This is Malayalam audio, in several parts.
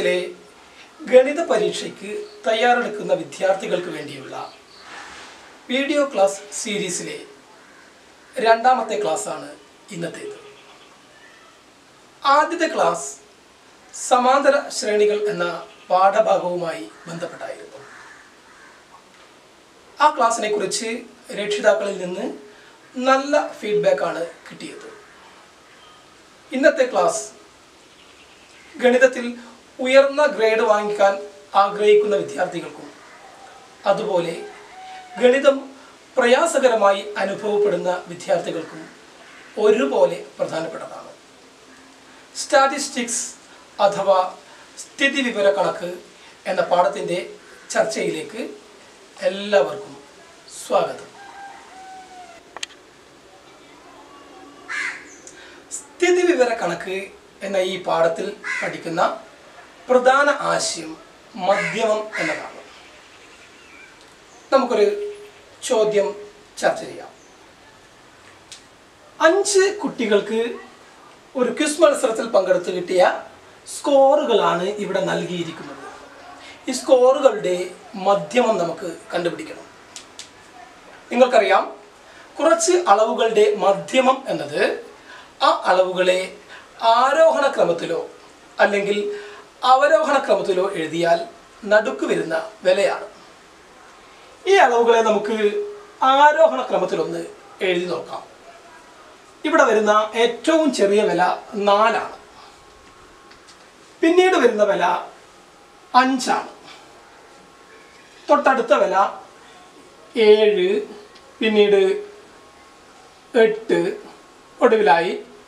ക്ലാസ്സിലെ ഗണിത പരീക്ഷയ്ക്ക് തയ്യാറെടുക്കുന്ന വിദ്യാർത്ഥികൾക്ക് വേണ്ടിയുള്ള വീഡിയോ ക്ലാസ് സീരീസിലെ രണ്ടാമത്തെ ക്ലാസ്സാണ് ഇന്നത്തേത് ആദ്യത്തെ ക്ലാസ് സമാന്തര ശ്രേണികൾ എന്ന പാഠഭാഗവുമായി ബന്ധപ്പെട്ടായിരുന്നു ആ ക്ലാസ്സിനെ കുറിച്ച് രക്ഷിതാക്കളിൽ നിന്ന് നല്ല ഫീഡ്ബാക്കാണ് കിട്ടിയത് ഇന്നത്തെ ക്ലാസ് ഗണിതത്തിൽ ഉയർന്ന ഗ്രേഡ് വാങ്ങിക്കാൻ ആഗ്രഹിക്കുന്ന വിദ്യാർത്ഥികൾക്കും അതുപോലെ ഗണിതം പ്രയാസകരമായി അനുഭവപ്പെടുന്ന വിദ്യാർത്ഥികൾക്കും ഒരുപോലെ പ്രധാനപ്പെട്ടതാണ് സ്റ്റാറ്റിസ്റ്റിക്സ് അഥവാ സ്ഥിതിവിവര കണക്ക് എന്ന പാഠത്തിൻ്റെ ചർച്ചയിലേക്ക് എല്ലാവർക്കും സ്വാഗതം സ്ഥിതിവിവര കണക്ക് എന്ന ഈ പാഠത്തിൽ പഠിക്കുന്ന പ്രധാന ആശയം മധ്യമം എന്നതാണ് നമുക്കൊരു ചോദ്യം ചർച്ച ചെയ്യാം അഞ്ച് കുട്ടികൾക്ക് ഒരു ക്വിസ് മത്സരത്തിൽ പങ്കെടുത്ത് കിട്ടിയ സ്കോറുകളാണ് ഇവിടെ നൽകിയിരിക്കുന്നത് ഈ സ്കോറുകളുടെ മധ്യമം നമുക്ക് കണ്ടുപിടിക്കണം നിങ്ങൾക്കറിയാം കുറച്ച് അളവുകളുടെ മധ്യമം എന്നത് ആ അളവുകളെ ആരോഹണ ക്രമത്തിലോ അല്ലെങ്കിൽ അവരോഹണ ക്രമത്തിലോ എഴുതിയാൽ നടുക്ക് വരുന്ന വിലയാണ് ഈ അളവുകളെ നമുക്ക് ആരോഹണ ക്രമത്തിലൊന്ന് എഴുതി നോക്കാം ഇവിടെ വരുന്ന ഏറ്റവും ചെറിയ വില നാലാണ് പിന്നീട് വരുന്ന വില അഞ്ചാണ് തൊട്ടടുത്ത വില ഏഴ് പിന്നീട് എട്ട് ഒടുവിലായി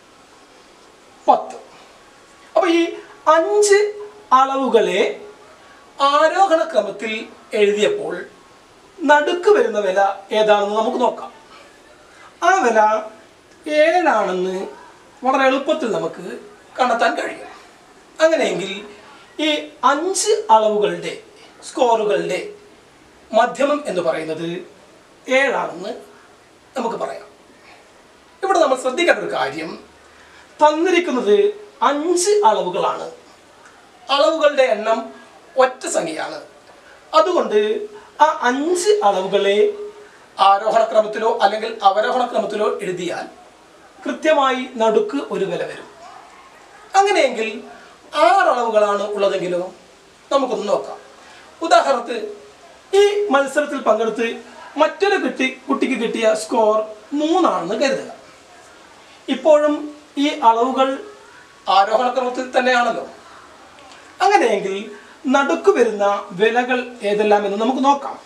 പത്ത് അപ്പോൾ ഈ അഞ്ച് അളവുകളെ ആരോഹണ ക്രമത്തിൽ എഴുതിയപ്പോൾ നടുക്ക് വരുന്ന വില ഏതാണെന്ന് നമുക്ക് നോക്കാം ആ വില ഏഴാണെന്ന് വളരെ എളുപ്പത്തിൽ നമുക്ക് കണ്ടെത്താൻ കഴിയും അങ്ങനെയെങ്കിൽ ഈ അഞ്ച് അളവുകളുടെ സ്കോറുകളുടെ മധ്യമം എന്ന് പറയുന്നത് ഏഴാണെന്ന് നമുക്ക് പറയാം ഇവിടെ നമ്മൾ ശ്രദ്ധിക്കേണ്ട ഒരു കാര്യം തന്നിരിക്കുന്നത് അഞ്ച് അളവുകളാണ് അളവുകളുടെ എണ്ണം ഒറ്റ സംഖ്യയാണ് അതുകൊണ്ട് ആ അഞ്ച് അളവുകളെ ആരോഹണ ക്രമത്തിലോ അല്ലെങ്കിൽ അവരോഹണ ക്രമത്തിലോ എഴുതിയാൽ കൃത്യമായി നടുക്ക് ഒരു വില വരും അങ്ങനെയെങ്കിൽ ആറ് അളവുകളാണ് ഉള്ളതെങ്കിലോ നമുക്കൊന്ന് നോക്കാം ഉദാഹരണത്തിന് ഈ മത്സരത്തിൽ പങ്കെടുത്ത് മറ്റൊരു കുട്ടി കുട്ടിക്ക് കിട്ടിയ സ്കോർ മൂന്നാണെന്ന് കരുതുക ഇപ്പോഴും ഈ അളവുകൾ ആരോഹണ ക്രമത്തിൽ തന്നെയാണല്ലോ അങ്ങനെയെങ്കിൽ നടുക്ക് വരുന്ന വിലകൾ ഏതെല്ലാം എന്ന് നമുക്ക് നോക്കാം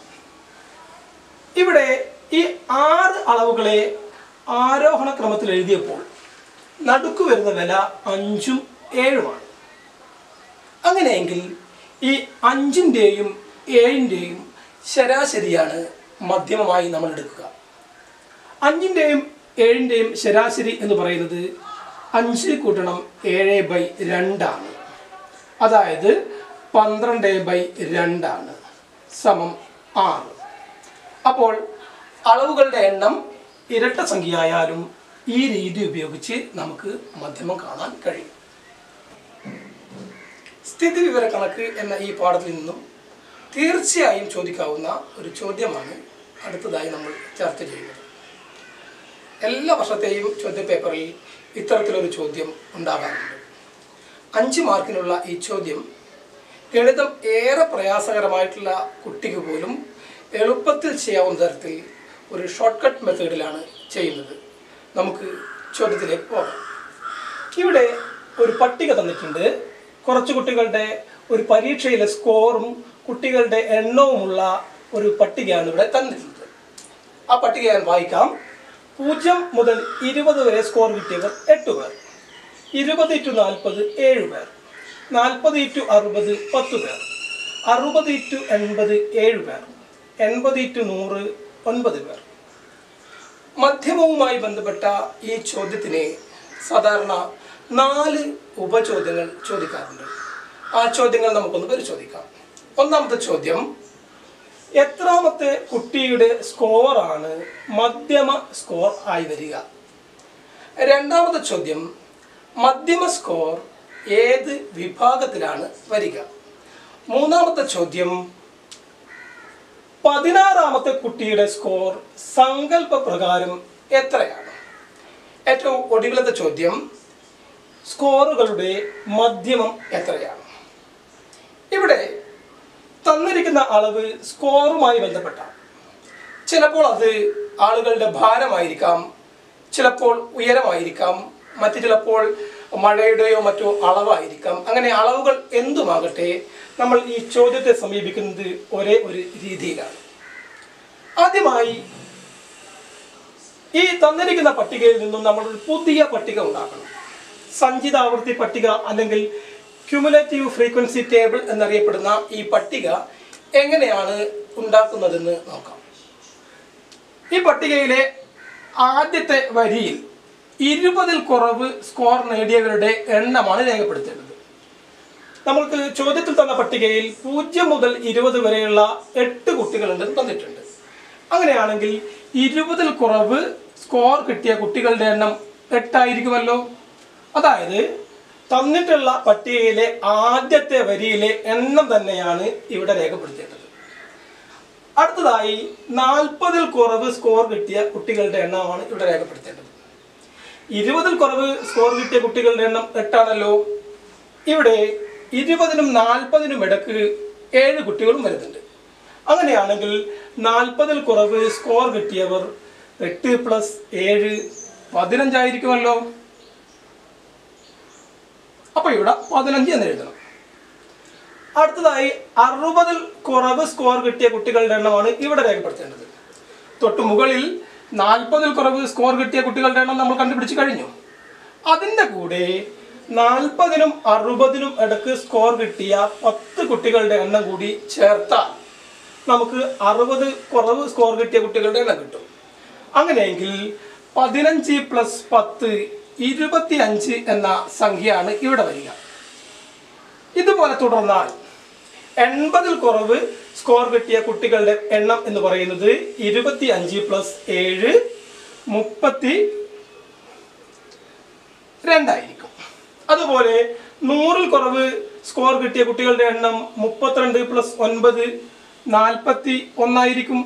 ഇവിടെ ഈ ആറ് അളവുകളെ ആരോഹണ ക്രമത്തിൽ എഴുതിയപ്പോൾ നടുക്ക് വരുന്ന വില അഞ്ചും ഏഴുമാണ് അങ്ങനെയെങ്കിൽ ഈ അഞ്ചിൻ്റെയും ഏഴിൻ്റെയും ശരാശരിയാണ് മധ്യമമായി നമ്മൾ എടുക്കുക അഞ്ചിൻ്റെയും ഏഴിൻ്റെയും ശരാശരി എന്ന് പറയുന്നത് അഞ്ച് കൂട്ടണം ഏഴ് ബൈ രണ്ടാണ് അതായത് പന്ത്രണ്ട് ബൈ രണ്ടാണ് സമം ആറ് അപ്പോൾ അളവുകളുടെ എണ്ണം ഇരട്ട സംഖ്യയായാലും ഈ രീതി ഉപയോഗിച്ച് നമുക്ക് മധ്യമം കാണാൻ കഴിയും സ്ഥിതിവിവര കണക്ക് എന്ന ഈ പാഠത്തിൽ നിന്നും തീർച്ചയായും ചോദിക്കാവുന്ന ഒരു ചോദ്യമാണ് അടുത്തതായി നമ്മൾ ചർച്ച ചെയ്യുന്നത് എല്ലാ വർഷത്തെയും ചോദ്യപേപ്പറിൽ ഇത്തരത്തിലൊരു ചോദ്യം ഉണ്ടാകാറുണ്ട് അഞ്ച് മാർക്കിനുള്ള ഈ ചോദ്യം ഗണിതം ഏറെ പ്രയാസകരമായിട്ടുള്ള കുട്ടിക്ക് പോലും എളുപ്പത്തിൽ ചെയ്യാവുന്ന തരത്തിൽ ഒരു ഷോർട്ട് കട്ട് മെത്തേഡിലാണ് ചെയ്യുന്നത് നമുക്ക് ചോദ്യത്തിലേക്ക് പോകാം ഇവിടെ ഒരു പട്ടിക തന്നിട്ടുണ്ട് കുറച്ച് കുട്ടികളുടെ ഒരു പരീക്ഷയിലെ സ്കോറും കുട്ടികളുടെ എണ്ണവുമുള്ള ഒരു പട്ടികയാണ് ഇവിടെ തന്നിട്ടുള്ളത് ആ പട്ടിക ഞാൻ വായിക്കാം പൂജ്യം മുതൽ ഇരുപത് വരെ സ്കോർ കിട്ടിയവർ എട്ട് പേർ ഇരുപത് ടു നാൽപ്പത് ഏഴ് പേർ നാൽപ്പത് ടു അറുപത് പത്ത് പേർ അറുപത് ടു എൺപത് ഏഴ് പേർ എൺപത് ടു നൂറ് ഒൻപത് പേർ മധ്യമവുമായി ബന്ധപ്പെട്ട ഈ ചോദ്യത്തിന് സാധാരണ നാല് ഉപചോദ്യങ്ങൾ ചോദിക്കാറുണ്ട് ആ ചോദ്യങ്ങൾ നമുക്കൊന്ന് പരിശോധിക്കാം ഒന്നാമത്തെ ചോദ്യം എത്രാമത്തെ കുട്ടിയുടെ സ്കോറാണ് മധ്യമ സ്കോർ ആയി വരിക രണ്ടാമത്തെ ചോദ്യം മധ്യമ സ്കോർ ഏത് വിഭാഗത്തിലാണ് വരിക മൂന്നാമത്തെ ചോദ്യം പതിനാറാമത്തെ കുട്ടിയുടെ സ്കോർ സങ്കല്പ പ്രകാരം എത്രയാണ് ഏറ്റവും ഒടുവിലത്തെ ചോദ്യം സ്കോറുകളുടെ മധ്യമം എത്രയാണ് ഇവിടെ തന്നിരിക്കുന്ന അളവ് സ്കോറുമായി ബന്ധപ്പെട്ടാണ് ചിലപ്പോൾ അത് ആളുകളുടെ ഭാരമായിരിക്കാം ചിലപ്പോൾ ഉയരമായിരിക്കാം മറ്റു ചിലപ്പോൾ മഴയുടെയോ മറ്റോ അളവായിരിക്കാം അങ്ങനെ അളവുകൾ എന്തുമാകട്ടെ നമ്മൾ ഈ ചോദ്യത്തെ സമീപിക്കുന്നത് ഒരേ ഒരു രീതിയിലാണ് ആദ്യമായി ഈ തന്നിരിക്കുന്ന പട്ടികയിൽ നിന്നും നമ്മൾ ഒരു പുതിയ പട്ടിക ഉണ്ടാക്കണം സഞ്ചിതാവൃത്തി പട്ടിക അല്ലെങ്കിൽ ക്യുമുലേറ്റീവ് ഫ്രീക്വൻസി ടേബിൾ എന്നറിയപ്പെടുന്ന ഈ പട്ടിക എങ്ങനെയാണ് ഉണ്ടാക്കുന്നതെന്ന് നോക്കാം ഈ പട്ടികയിലെ ആദ്യത്തെ വരിയിൽ ഇരുപതിൽ കുറവ് സ്കോർ നേടിയവരുടെ എണ്ണമാണ് രേഖപ്പെടുത്തേണ്ടത് നമുക്ക് ചോദ്യത്തിൽ തന്ന പട്ടികയിൽ പൂജ്യം മുതൽ ഇരുപത് വരെയുള്ള എട്ട് കുട്ടികളുണ്ടെന്ന് തന്നിട്ടുണ്ട് അങ്ങനെയാണെങ്കിൽ ഇരുപതിൽ കുറവ് സ്കോർ കിട്ടിയ കുട്ടികളുടെ എണ്ണം എട്ടായിരിക്കുമല്ലോ അതായത് തന്നിട്ടുള്ള പട്ടികയിലെ ആദ്യത്തെ വരിയിലെ എണ്ണം തന്നെയാണ് ഇവിടെ രേഖപ്പെടുത്തേണ്ടത് അടുത്തതായി നാൽപ്പതിൽ കുറവ് സ്കോർ കിട്ടിയ കുട്ടികളുടെ എണ്ണമാണ് ഇവിടെ രേഖപ്പെടുത്തേണ്ടത് ഇരുപതിൽ കുറവ് സ്കോർ കിട്ടിയ കുട്ടികളുടെ എണ്ണം എട്ടാണല്ലോ ഇവിടെ ഇരുപതിനും നാൽപ്പതിനും ഇടക്ക് ഏഴ് കുട്ടികളും വരുന്നുണ്ട് അങ്ങനെയാണെങ്കിൽ നാൽപ്പതിൽ കുറവ് സ്കോർ കിട്ടിയവർ എട്ട് പ്ലസ് ഏഴ് പതിനഞ്ചായിരിക്കുമല്ലോ അപ്പൊ ഇവിടെ പതിനഞ്ച് എന്ന് എഴുതണം അടുത്തതായി അറുപതിൽ കുറവ് സ്കോർ കിട്ടിയ കുട്ടികളുടെ എണ്ണമാണ് ഇവിടെ രേഖപ്പെടുത്തേണ്ടത് തൊട്ട് മുകളിൽ നാൽപ്പതിൽ കുറവ് സ്കോർ കിട്ടിയ കുട്ടികളുടെ എണ്ണം നമ്മൾ കണ്ടുപിടിച്ച് കഴിഞ്ഞു അതിൻ്റെ കൂടെ നാൽപ്പതിനും അറുപതിനും ഇടക്ക് സ്കോർ കിട്ടിയ പത്ത് കുട്ടികളുടെ എണ്ണം കൂടി ചേർത്താൽ നമുക്ക് അറുപത് കുറവ് സ്കോർ കിട്ടിയ കുട്ടികളുടെ എണ്ണം കിട്ടും അങ്ങനെയെങ്കിൽ പതിനഞ്ച് പ്ലസ് പത്ത് ഇരുപത്തി അഞ്ച് എന്ന സംഖ്യയാണ് ഇവിടെ വരിക ഇതുപോലെ തുടർന്നാൽ എൺപതിൽ കുറവ് സ്കോർ കിട്ടിയ കുട്ടികളുടെ എണ്ണം എന്ന് പറയുന്നത് ഇരുപത്തി അഞ്ച് പ്ലസ് ഏഴ് മുപ്പത്തി രണ്ടായിരിക്കും അതുപോലെ നൂറിൽ കുറവ് സ്കോർ കിട്ടിയ കുട്ടികളുടെ എണ്ണം മുപ്പത്തിരണ്ട് പ്ലസ് ഒൻപത് നാൽപ്പത്തി ഒന്നായിരിക്കും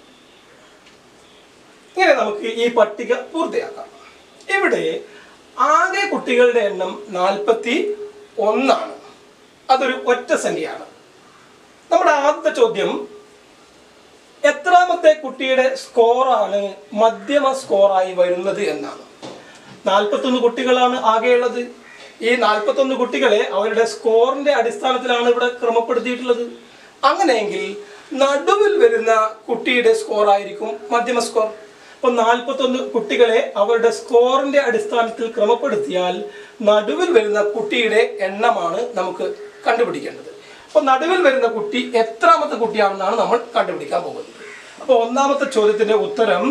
ഇങ്ങനെ നമുക്ക് ഈ പട്ടിക പൂർത്തിയാക്കാം ഇവിടെ ആകെ കുട്ടികളുടെ എണ്ണം നാൽപ്പത്തി ഒന്നാണ് അതൊരു ഒറ്റ സംഖ്യയാണ് നമ്മുടെ ആദ്യത്തെ ചോദ്യം എത്രാമത്തെ കുട്ടിയുടെ സ്കോറാണ് മധ്യമ സ്കോറായി വരുന്നത് എന്നാണ് നാൽപ്പത്തൊന്ന് കുട്ടികളാണ് ആകെയുള്ളത് ഈ നാൽപ്പത്തൊന്ന് കുട്ടികളെ അവരുടെ സ്കോറിന്റെ അടിസ്ഥാനത്തിലാണ് ഇവിടെ ക്രമപ്പെടുത്തിയിട്ടുള്ളത് അങ്ങനെയെങ്കിൽ നടുവിൽ വരുന്ന കുട്ടിയുടെ സ്കോർ ആയിരിക്കും മധ്യമ സ്കോർ അപ്പൊ നാൽപ്പത്തൊന്ന് കുട്ടികളെ അവരുടെ സ്കോറിന്റെ അടിസ്ഥാനത്തിൽ ക്രമപ്പെടുത്തിയാൽ നടുവിൽ വരുന്ന കുട്ടിയുടെ എണ്ണമാണ് നമുക്ക് കണ്ടുപിടിക്കേണ്ടത് അപ്പൊ നടുവിൽ വരുന്ന കുട്ടി എത്രാമത്തെ കുട്ടിയാണെന്നാണ് നമ്മൾ കണ്ടുപിടിക്കാൻ പോകുന്നത് അപ്പൊ ഒന്നാമത്തെ ചോദ്യത്തിന്റെ ഉത്തരം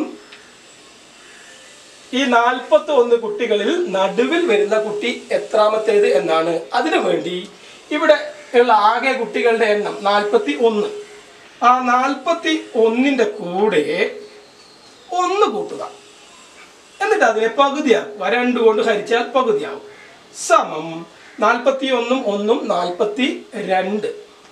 ഈ നാൽപ്പത്തി ഒന്ന് കുട്ടികളിൽ നടുവിൽ വരുന്ന കുട്ടി എത്രാമത്തേത് എന്നാണ് അതിനു വേണ്ടി ഇവിടെ ഉള്ള ആകെ കുട്ടികളുടെ എണ്ണം നാൽപ്പത്തി ഒന്ന് ആ നാൽപ്പത്തി ഒന്നിന്റെ കൂടെ ഒന്ന് കൂട്ടുക എന്നിട്ട് അതിനെ പകുതിയാക്കുക രണ്ട് കൊണ്ട് ഹരിച്ചാൽ പകുതിയാവും സമം നാൽപ്പത്തി ഒന്നും ഒന്നും നാൽപ്പത്തി രണ്ട്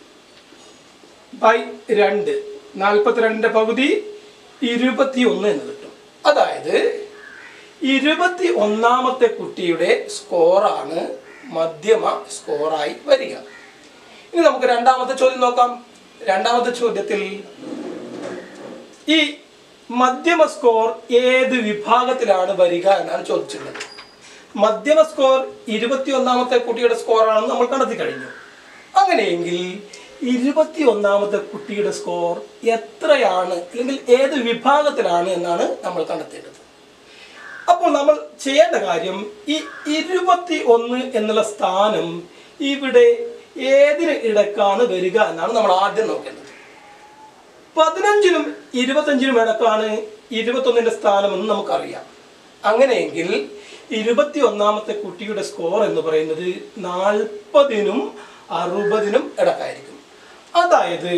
ബൈ രണ്ട് നാൽപ്പത്തിരണ്ടിന്റെ പകുതി ഇരുപത്തി ഒന്ന് എന്ന് കിട്ടും അതായത് ഇരുപത്തി ഒന്നാമത്തെ കുട്ടിയുടെ സ്കോറാണ് മധ്യമ സ്കോറായി വരിക ഇനി നമുക്ക് രണ്ടാമത്തെ ചോദ്യം നോക്കാം രണ്ടാമത്തെ ചോദ്യത്തിൽ ഈ മധ്യമ സ്കോർ ഏത് വിഭാഗത്തിലാണ് വരിക എന്നാണ് ചോദിച്ചിട്ടുള്ളത് മധ്യമ സ്കോർ ഇരുപത്തി ഒന്നാമത്തെ കുട്ടിയുടെ സ്കോറാണെന്ന് നമ്മൾ കണ്ടെത്തി കഴിഞ്ഞു അങ്ങനെയെങ്കിൽ ഇരുപത്തി ഒന്നാമത്തെ കുട്ടിയുടെ സ്കോർ എത്രയാണ് അല്ലെങ്കിൽ ഏത് വിഭാഗത്തിലാണ് എന്നാണ് നമ്മൾ കണ്ടെത്തേണ്ടത് അപ്പോൾ നമ്മൾ ചെയ്യേണ്ട കാര്യം ഈ ഇരുപത്തി ഒന്ന് എന്നുള്ള സ്ഥാനം ഇവിടെ ഏതിന് ഇടക്കാണ് വരിക എന്നാണ് നമ്മൾ ആദ്യം നോക്കേണ്ടത് പതിനഞ്ചിനും ഇരുപത്തഞ്ചിനും ഇടക്കാണ് ഇരുപത്തൊന്നിന്റെ സ്ഥാനമെന്ന് നമുക്കറിയാം അങ്ങനെയെങ്കിൽ ഇരുപത്തി ഒന്നാമത്തെ കുട്ടിയുടെ സ്കോർ എന്ന് പറയുന്നത് നാൽപ്പതിനും അറുപതിനും ഇടക്കായിരിക്കും അതായത്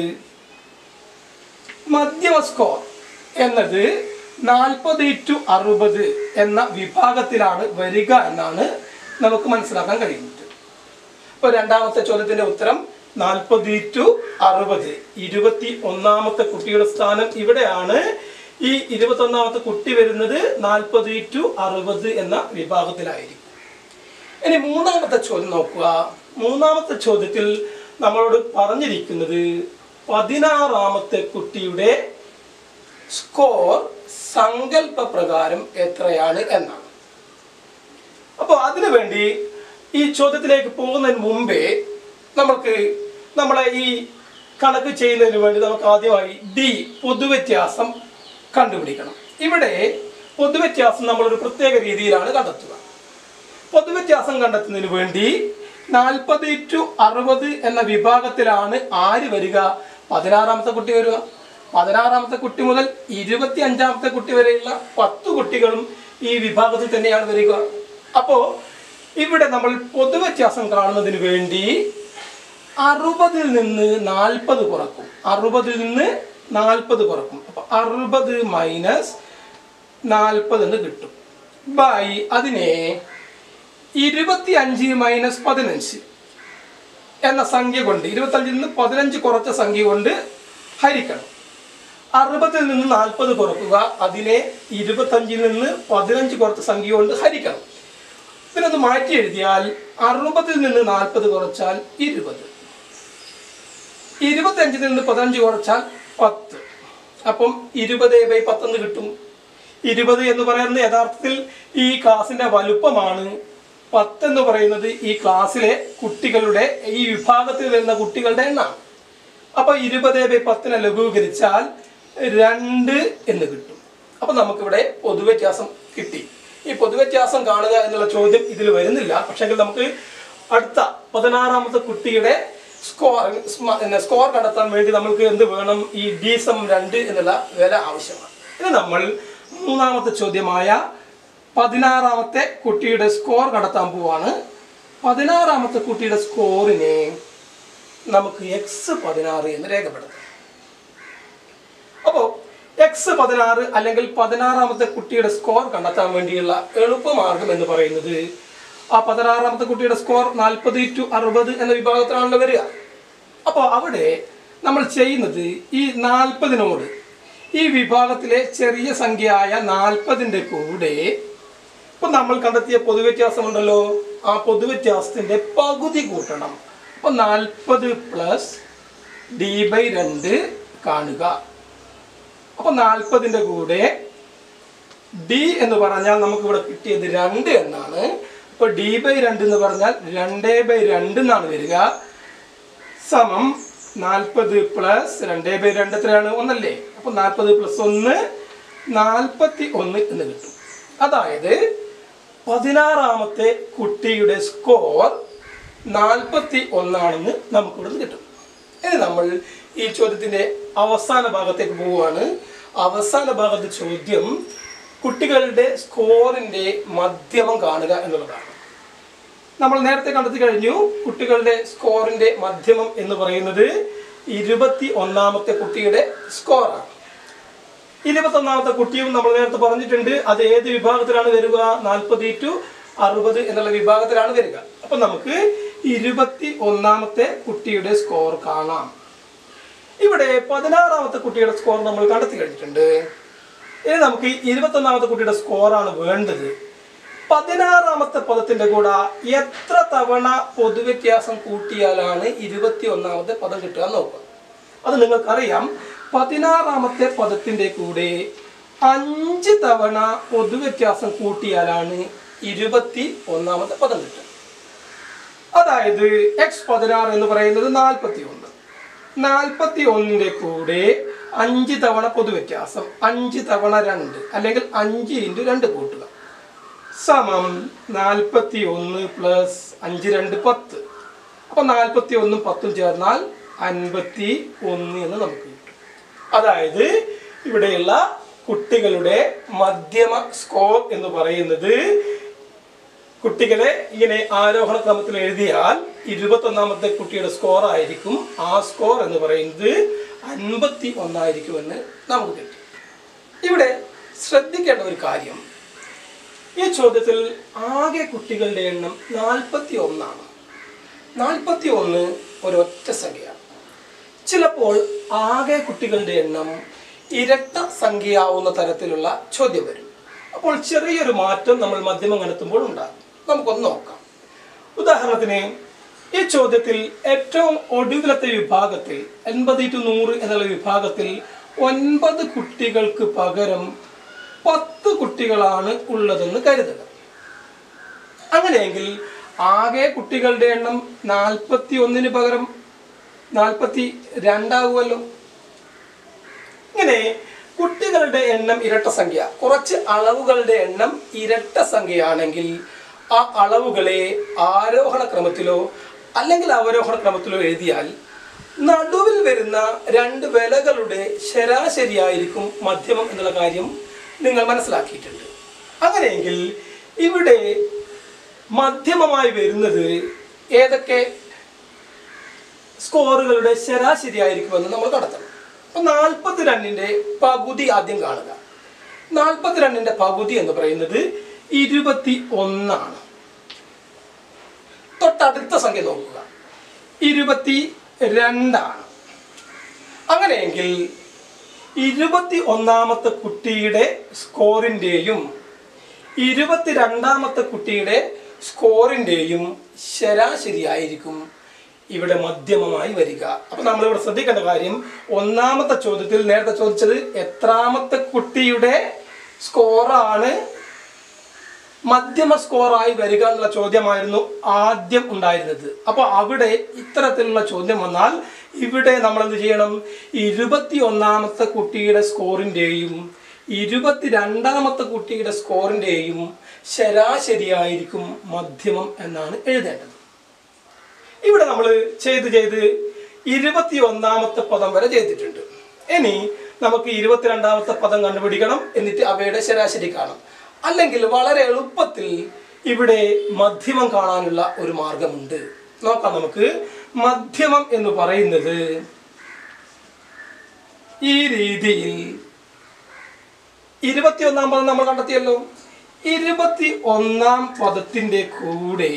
മധ്യമ സ്കോർ എന്നത് നാൽപ്പത് ടു അറുപത് എന്ന വിഭാഗത്തിലാണ് വരിക എന്നാണ് നമുക്ക് മനസ്സിലാക്കാൻ കഴിയുന്നത് ഇപ്പൊ രണ്ടാമത്തെ ചോദ്യത്തിന്റെ ഉത്തരം നാൽപ്പത് ടു അറുപത് ഇരുപത്തി ഒന്നാമത്തെ കുട്ടിയുടെ സ്ഥാനം ഇവിടെയാണ് ഈ ഇരുപത്തി ഒന്നാമത്തെ കുട്ടി വരുന്നത് നാൽപ്പത് ടു അറുപത് എന്ന വിഭാഗത്തിലായിരിക്കും ഇനി മൂന്നാമത്തെ ചോദ്യം നോക്കുക മൂന്നാമത്തെ ചോദ്യത്തിൽ നമ്മളോട് പറഞ്ഞിരിക്കുന്നത് പതിനാറാമത്തെ കുട്ടിയുടെ സ്കോർ സങ്കല്പ പ്രകാരം എത്രയാണ് എന്നാണ് അപ്പോൾ അതിനു വേണ്ടി ഈ ചോദ്യത്തിലേക്ക് പോകുന്നതിന് മുമ്പേ നമുക്ക് നമ്മളെ ഈ കണക്ക് ചെയ്യുന്നതിന് വേണ്ടി നമുക്ക് ആദ്യമായി ഡി പൊതുവ്യത്യാസം കണ്ടുപിടിക്കണം ഇവിടെ പൊതുവ്യത്യാസം നമ്മളൊരു പ്രത്യേക രീതിയിലാണ് കണ്ടെത്തുക പൊതുവ്യത്യാസം കണ്ടെത്തുന്നതിന് വേണ്ടി നാൽപ്പത് ടു അറുപത് എന്ന വിഭാഗത്തിലാണ് ആര് വരിക പതിനാറാമത്തെ കുട്ടി വരിക പതിനാറാമത്തെ കുട്ടി മുതൽ ഇരുപത്തി അഞ്ചാമത്തെ കുട്ടി വരെയുള്ള പത്ത് കുട്ടികളും ഈ വിഭാഗത്തിൽ തന്നെയാണ് വരിക അപ്പോ ഇവിടെ നമ്മൾ പൊതുവ്യത്യാസം കാണുന്നതിന് വേണ്ടി അറുപതിൽ നിന്ന് നാൽപ്പത് കുറക്കും അറുപതിൽ നിന്ന് നാൽപ്പത് കുറക്കും അപ്പൊ അറുപത് മൈനസ് നാൽപ്പത് എന്ന് കിട്ടും ബൈ അതിനെ ഇരുപത്തി അഞ്ച് മൈനസ് പതിനഞ്ച് എന്ന സംഖ്യ കൊണ്ട് ഇരുപത്തഞ്ചിൽ നിന്ന് പതിനഞ്ച് കുറച്ച സംഖ്യ കൊണ്ട് ഹരിക്കണം അറുപതിൽ നിന്ന് നാൽപ്പത് കുറക്കുക അതിനെ ഇരുപത്തഞ്ചിൽ നിന്ന് പതിനഞ്ച് കുറച്ച സംഖ്യ കൊണ്ട് ഹരിക്കണം ഇതിനൊന്ന് മാറ്റി എഴുതിയാൽ അറുപതിൽ നിന്ന് നാൽപ്പത് കുറച്ചാൽ ഇരുപത് ഇരുപത്തഞ്ചിൽ നിന്ന് പതിനഞ്ച് കുറച്ചാൽ പത്ത് അപ്പം ഇരുപത് ബൈ പത്തെന്ന് കിട്ടും ഇരുപത് എന്ന് പറയുന്നത് യഥാർത്ഥത്തിൽ ഈ ക്ലാസിന്റെ വലുപ്പമാണ് പത്ത് എന്ന് പറയുന്നത് ഈ ക്ലാസ്സിലെ കുട്ടികളുടെ ഈ വിഭാഗത്തിൽ വരുന്ന കുട്ടികളുടെ എണ്ണമാണ് അപ്പൊ ഇരുപത് ബൈ പത്തിനെ ലഘൂകരിച്ചാൽ രണ്ട് എന്ന് കിട്ടും അപ്പൊ നമുക്കിവിടെ പൊതുവ്യത്യാസം കിട്ടി ഈ പൊതുവ്യത്യാസം കാണുക എന്നുള്ള ചോദ്യം ഇതിൽ വരുന്നില്ല പക്ഷെങ്കിൽ നമുക്ക് അടുത്ത പതിനാറാമത്തെ കുട്ടിയുടെ സ്കോർ സ്കോർ കണ്ടെത്താൻ വേണ്ടി നമുക്ക് എന്ത് വേണം ഈ ഡി സം രണ്ട് എന്നുള്ള വില ആവശ്യമാണ് ഇത് നമ്മൾ മൂന്നാമത്തെ ചോദ്യമായ പതിനാറാമത്തെ കുട്ടിയുടെ സ്കോർ കണ്ടെത്താൻ പോവാണ് പതിനാറാമത്തെ കുട്ടിയുടെ സ്കോറിനെ നമുക്ക് എക്സ് പതിനാറ് എന്ന് രേഖപ്പെടുത്താം അപ്പോൾ എക്സ് പതിനാറ് അല്ലെങ്കിൽ പതിനാറാമത്തെ കുട്ടിയുടെ സ്കോർ കണ്ടെത്താൻ വേണ്ടിയുള്ള എളുപ്പമാർഗം എന്ന് പറയുന്നത് ആ പതിനാറാമത്തെ കുട്ടിയുടെ സ്കോർ നാൽപ്പത് ടു അറുപത് എന്ന വിഭാഗത്തിലാണല്ലോ വരിക അപ്പോൾ അവിടെ നമ്മൾ ചെയ്യുന്നത് ഈ നാൽപ്പതിനോട് ഈ വിഭാഗത്തിലെ ചെറിയ സംഖ്യയായ നാൽപ്പതിൻ്റെ കൂടെ ഇപ്പൊ നമ്മൾ കണ്ടെത്തിയ പൊതുവ്യത്യാസമുണ്ടല്ലോ ആ പൊതുവ്യത്യാസത്തിന്റെ പകുതി കൂട്ടണം അപ്പൊ നാൽപ്പത് പ്ലസ് ഡി ബൈ രണ്ട് കാണുക അപ്പൊ നാൽപ്പതിന്റെ കൂടെ ഡി എന്ന് പറഞ്ഞാൽ നമുക്ക് ഇവിടെ കിട്ടിയത് രണ്ട് എന്നാണ് അപ്പൊ ഡി ബൈ രണ്ട് എന്ന് പറഞ്ഞാൽ രണ്ട് ബൈ രണ്ട് എന്നാണ് വരിക സമം നാൽപ്പത് പ്ലസ് രണ്ട് ബൈ രണ്ട് എത്രയാണ് ഒന്നല്ലേ അപ്പൊ നാൽപ്പത് പ്ലസ് ഒന്ന് നാൽപ്പത്തി ഒന്ന് എന്ന് കിട്ടും അതായത് പതിനാറാമത്തെ കുട്ടിയുടെ സ്കോർ നാൽപ്പത്തി ഒന്നാണെന്ന് നമുക്കിവിടെ കിട്ടും ഇനി നമ്മൾ ഈ ചോദ്യത്തിന്റെ അവസാന ഭാഗത്തേക്ക് പോവുകയാണ് അവസാന ഭാഗത്തെ ചോദ്യം കുട്ടികളുടെ സ്കോറിന്റെ മധ്യമം കാണുക എന്നുള്ളതാണ് നമ്മൾ നേരത്തെ കണ്ടെത്തി കഴിഞ്ഞു കുട്ടികളുടെ സ്കോറിന്റെ മധ്യമം എന്ന് പറയുന്നത് ഇരുപത്തി ഒന്നാമത്തെ കുട്ടിയുടെ സ്കോറാണ് ഇരുപത്തൊന്നാമത്തെ കുട്ടിയും നമ്മൾ നേരത്തെ പറഞ്ഞിട്ടുണ്ട് അത് ഏത് വിഭാഗത്തിലാണ് വരിക നാൽപ്പത് ടു അറുപത് എന്നുള്ള വിഭാഗത്തിലാണ് വരിക അപ്പൊ നമുക്ക് ഇരുപത്തി ഒന്നാമത്തെ കുട്ടിയുടെ സ്കോർ കാണാം ഇവിടെ പതിനാറാമത്തെ കുട്ടിയുടെ സ്കോർ നമ്മൾ കണ്ടെത്തി കഴിഞ്ഞിട്ടുണ്ട് ഇനി നമുക്ക് ഇരുപത്തൊന്നാമത്തെ കുട്ടിയുടെ സ്കോറാണ് വേണ്ടത് പതിനാറാമത്തെ പദത്തിന്റെ കൂടെ എത്ര തവണ പൊതുവ്യത്യാസം കൂട്ടിയാലാണ് ഇരുപത്തി ഒന്നാമത്തെ പദം കിട്ടുക എന്ന് നോക്കുക അത് നിങ്ങൾക്കറിയാം പതിനാറാമത്തെ പദത്തിന്റെ കൂടെ അഞ്ച് തവണ പൊതുവ്യത്യാസം കൂട്ടിയാലാണ് ഇരുപത്തി ഒന്നാമത്തെ പദം കിട്ടുക അതായത് എക്സ് പതിനാറ് എന്ന് പറയുന്നത് നാൽപ്പത്തി ഒന്ന് നാൽപ്പത്തി ഒന്നിന്റെ കൂടെ അഞ്ച് തവണ പൊതുവ്യത്യാസം അഞ്ച് തവണ രണ്ട് അല്ലെങ്കിൽ അഞ്ച് ഇൻറ്റു രണ്ട് കൂട്ടുക സമം നാൽപ്പത്തി ഒന്ന് പ്ലസ് അഞ്ച് രണ്ട് പത്ത് അപ്പൊ നാൽപ്പത്തി ഒന്നും പത്തും ചേർന്നാൽ അൻപത്തി ഒന്ന് എന്ന് നമുക്ക് കിട്ടും അതായത് ഇവിടെയുള്ള കുട്ടികളുടെ മധ്യമ സ്കോർ എന്ന് പറയുന്നത് കുട്ടികളെ ഇങ്ങനെ ആരോഹണ ക്രമത്തിൽ എഴുതിയാൽ ഇരുപത്തൊന്നാമത്തെ കുട്ടിയുടെ സ്കോർ ആയിരിക്കും ആ സ്കോർ എന്ന് പറയുന്നത് അൻപത്തി ഒന്നായിരിക്കുമെന്ന് നമുക്ക് കിട്ടും ഇവിടെ ശ്രദ്ധിക്കേണ്ട ഒരു കാര്യം ഈ ചോദ്യത്തിൽ ആകെ കുട്ടികളുടെ എണ്ണം നാൽപ്പത്തി ഒന്നാണ് നാൽപ്പത്തി ഒന്ന് ഒരൊറ്റ സംഖ്യയാണ് ചിലപ്പോൾ ആകെ കുട്ടികളുടെ എണ്ണം ഇരട്ട സംഖ്യയാവുന്ന തരത്തിലുള്ള ചോദ്യം വരും അപ്പോൾ ചെറിയൊരു മാറ്റം നമ്മൾ മധ്യമം കണ്ടെത്തുമ്പോൾ ഉണ്ടാകും നമുക്കൊന്ന് നോക്കാം ഉദാഹരണത്തിന് ഈ ചോദ്യത്തിൽ ഏറ്റവും ഒടുവിലത്തെ വിഭാഗത്തിൽ എൺപത് ടു നൂറ് എന്നുള്ള വിഭാഗത്തിൽ ഒൻപത് കുട്ടികൾക്ക് പകരം പത്ത് കുട്ടികളാണ് ഉള്ളതെന്ന് കരുതുക അങ്ങനെയെങ്കിൽ ആകെ കുട്ടികളുടെ എണ്ണം നാൽപ്പത്തി ഒന്നിന് പകരം നാൽപ്പത്തി രണ്ടാകുമല്ലോ ഇങ്ങനെ കുട്ടികളുടെ എണ്ണം ഇരട്ട സംഖ്യ കുറച്ച് അളവുകളുടെ എണ്ണം ഇരട്ട സംഖ്യയാണെങ്കിൽ ആ അളവുകളെ ആരോഹണ ക്രമത്തിലോ അല്ലെങ്കിൽ അവരോഹണ ക്രമത്തിലോ എഴുതിയാൽ നടുവിൽ വരുന്ന രണ്ട് വിലകളുടെ ശരാശരിയായിരിക്കും മധ്യമം എന്നുള്ള കാര്യം നിങ്ങൾ മനസ്സിലാക്കിയിട്ടുണ്ട് അങ്ങനെയെങ്കിൽ ഇവിടെ മധ്യമമായി വരുന്നത് ഏതൊക്കെ സ്കോറുകളുടെ ശരാശരി ആയിരിക്കുമെന്ന് നമ്മൾ കണ്ടെത്തണം അപ്പൊ നാൽപ്പത്തി രണ്ടിന്റെ പകുതി ആദ്യം കാണുക നാൽപ്പത്തി രണ്ടിന്റെ പകുതി എന്ന് പറയുന്നത് ഇരുപത്തി ഒന്നാണ് തൊട്ടടുത്ത സംഖ്യ നോക്കുക ഇരുപത്തി രണ്ടാണ് അങ്ങനെയെങ്കിൽ ഇരുപത്തി ഒന്നാമത്തെ കുട്ടിയുടെ സ്കോറിൻ്റെയും ഇരുപത്തിരണ്ടാമത്തെ കുട്ടിയുടെ സ്കോറിൻ്റെയും ശരാശരിയായിരിക്കും ഇവിടെ മധ്യമമായി വരിക അപ്പൊ നമ്മളിവിടെ ശ്രദ്ധിക്കേണ്ട കാര്യം ഒന്നാമത്തെ ചോദ്യത്തിൽ നേരത്തെ ചോദിച്ചത് എത്രാമത്തെ കുട്ടിയുടെ സ്കോറാണ് മധ്യമ സ്കോറായി വരിക എന്നുള്ള ചോദ്യമായിരുന്നു ആദ്യം ഉണ്ടായിരുന്നത് അപ്പോൾ അവിടെ ഇത്തരത്തിലുള്ള ചോദ്യം വന്നാൽ ഇവിടെ നമ്മൾ എന്ത് ചെയ്യണം ഇരുപത്തി ഒന്നാമത്തെ കുട്ടിയുടെ സ്കോറിൻ്റെയും ഇരുപത്തിരണ്ടാമത്തെ കുട്ടിയുടെ സ്കോറിൻ്റെയും ശരാശരിയായിരിക്കും മധ്യമം എന്നാണ് എഴുതേണ്ടത് ഇവിടെ നമ്മൾ ചെയ്ത് ചെയ്ത് ഇരുപത്തി ഒന്നാമത്തെ പദം വരെ ചെയ്തിട്ടുണ്ട് ഇനി നമുക്ക് ഇരുപത്തിരണ്ടാമത്തെ പദം കണ്ടുപിടിക്കണം എന്നിട്ട് അവയുടെ ശരാശരി കാണാം അല്ലെങ്കിൽ വളരെ എളുപ്പത്തിൽ ഇവിടെ മധ്യമം കാണാനുള്ള ഒരു മാർഗമുണ്ട് നോക്കാം നമുക്ക് മധ്യമം എന്ന് പറയുന്നത് ഈ രീതിയിൽ ഇരുപത്തി ഒന്നാം പദം നമ്മൾ കണ്ടെത്തിയല്ലോ ഇരുപത്തി ഒന്നാം പദത്തിന്റെ കൂടെ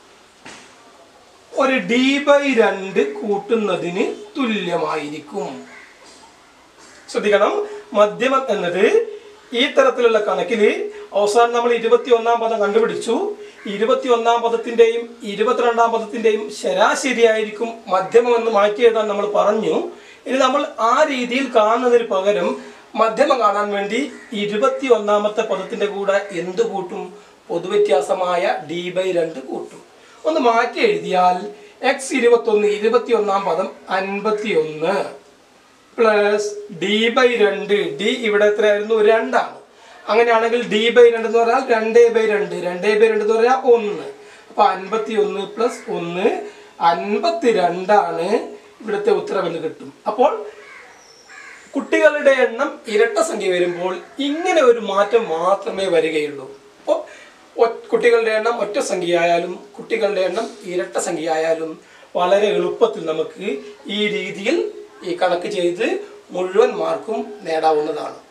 ഒരു ഡി ബൈ രണ്ട് കൂട്ടുന്നതിന് തുല്യമായിരിക്കും ശ്രദ്ധിക്കണം മധ്യമം എന്നത് ഈ തരത്തിലുള്ള കണക്കിൽ അവസാനം നമ്മൾ ഇരുപത്തി ഒന്നാം പദം കണ്ടുപിടിച്ചു ഇരുപത്തി ഒന്നാം പദത്തിന്റെയും ഇരുപത്തിരണ്ടാം പദത്തിന്റെയും ശരാശരിയായിരിക്കും മധ്യമം എന്ന് മാറ്റി എഴുതാൻ നമ്മൾ പറഞ്ഞു ഇനി നമ്മൾ ആ രീതിയിൽ കാണുന്നതിന് പകരം മധ്യമം കാണാൻ വേണ്ടി ഇരുപത്തി ഒന്നാമത്തെ പദത്തിന്റെ കൂടെ എന്ത് കൂട്ടും പൊതുവ്യത്യാസമായ ഡി ബൈ രണ്ട് കൂട്ടും ഒന്ന് മാറ്റി എഴുതിയാൽ എക്സ് ഇരുപത്തി ഒന്ന് ഇരുപത്തി ഒന്നാം പദം അൻപത്തി ഒന്ന് പ്ലസ് ഡി ബൈ രണ്ട് ഡി ഇവിടെ എത്രയായിരുന്നു രണ്ടാണ് അങ്ങനെയാണെങ്കിൽ ഡി ബൈ രണ്ട് എന്ന് പറഞ്ഞാൽ രണ്ടേ ബൈ രണ്ട് രണ്ടേ ബൈ രണ്ട് എന്ന് പറഞ്ഞാൽ ഒന്ന് അപ്പൊ അൻപത്തി ഒന്ന് പ്ലസ് ഒന്ന് അൻപത്തി രണ്ടാണ് ഇവിടുത്തെ ഉത്തരം എന്ന് കിട്ടും അപ്പോൾ കുട്ടികളുടെ എണ്ണം ഇരട്ട സംഖ്യ വരുമ്പോൾ ഇങ്ങനെ ഒരു മാറ്റം മാത്രമേ വരികയുള്ളൂ അപ്പോൾ ഒ- കുട്ടികളുടെ എണ്ണം ഒറ്റ സംഖ്യയായാലും കുട്ടികളുടെ എണ്ണം ഇരട്ട സംഖ്യയായാലും വളരെ എളുപ്പത്തിൽ നമുക്ക് ഈ രീതിയിൽ ഈ കണക്ക് ചെയ്ത് മുഴുവൻ മാർക്കും നേടാവുന്നതാണ്